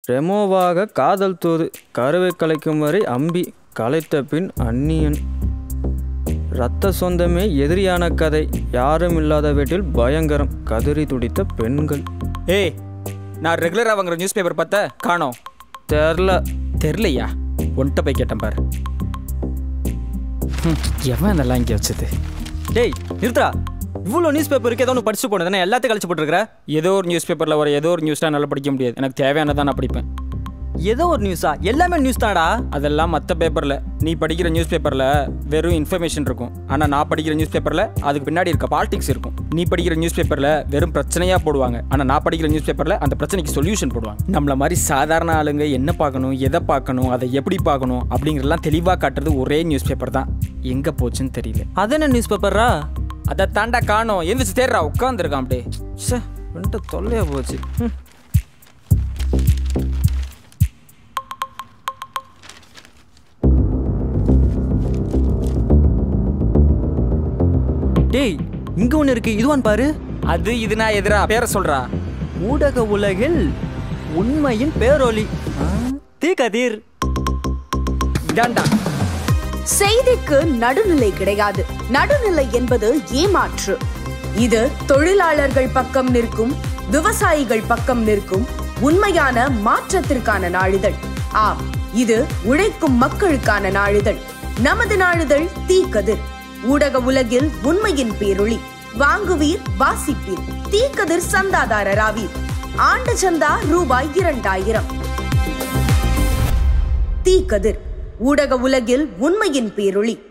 ரெமோவாக காதல் தூது கருவை கலைக்கும் வரை அம்பி கலைத்த பின் அந்நியன் இரத்த சொந்தமே எதிரியான கதை யாரும் இல்லாத வீட்டில் பயங்கரம் கதறி துடித்த பெண்கள் ஏய் நான் ரெகுலராக வாங்குற நியூஸ் பேப்பர் பார்த்தா காணோம் தெரில தெரிலையா ஒன்ட்ட போய் கேட்டேன் பாரு ஹம், எவன் இதெல்லாம் இங்கே வச்சது டேய் நிறுத்தா இவ்வளோ நியூஸ் பேப்பருக்கு ஏதோ ஒன்று படிச்சு போனது எல்லாத்தையும் கழிச்சு போட்டுருக்கிற ஏதோ ஒரு நியூஸ் பேப்பரில் வர ஏதோ ஒரு நியூஸ்லாம் நல்லா படிக்க முடியாது எனக்கு தேவையானதான் நான் படிப்பேன் ஏதோ ஒரு நியூஸா எல்லாமே நியூஸ் தாடா அதெல்லாம் மற்ற பேப்பரில் நீ படிக்கிற நியூஸ் பேப்பரில் வெறும் இன்ஃபர்மேஷன் இருக்கும் ஆனால் நான் படிக்கிற நியூஸ் பேப்பரில் அதுக்கு பின்னாடி இருக்க பாலிடிக்ஸ் இருக்கும் நீ படிக்கிற நியூஸ் பேப்பரில் வெறும் பிரச்சனையாக போடுவாங்க ஆனால் நான் படிக்கிற நியூஸ் பேப்பரில் அந்த பிரச்சனைக்கு சொல்யூஷன் போடுவாங்க நம்மள மாதிரி சாதாரண ஆளுங்க என்ன பார்க்கணும் எதை பார்க்கணும் அதை எப்படி பார்க்கணும் அப்படிங்கிறதெல்லாம் தெளிவாக காட்டுறது ஒரே நியூஸ் பேப்பர் தான் எங்கே போச்சுன்னு தெரியல அது என்ன நியூஸ் பேப்பரா அதை தாண்டா காணோம் எந்திரிச்சு தேடுறா உட்காந்துருக்கான் அப்படியே சே வந்துட்டு தொல்லையா போச்சு ம். டேய் இங்க ஒன்று இருக்கு இதுவான் பாரு அது இது நான் எதிரா பேரை சொல்றா ஊடக உலகில் உண்மையின் பேரொலி ஆ, தீக்கதிர் இதாண்டா செய்திக்கு நடுநிலை கிடையாது நடுநிலை என்பது ஏமாற்று இது தொழிலாளர்கள் பக்கம் நிற்கும் விவசாயிகள் பக்கம் நிற்கும் உண்மையான மாற்றத்திற்கான நாளிதழ் ஆம் இது உழைக்கும் மக்களுக்கான நாளிதழ் நமது நாளிதழ் தீக்கதிர் ஊடக உலகில் உண்மையின் பேரொளி வாங்குவீர் வாசிப்பீர் தீக்கதிர் சந்தாதாரராவீர் ஆண்டு சந்தா ரூபாய் இரண்டாயிரம் தீக்கதிர் ஊடக உலகில் உண்மையின் பேரொளி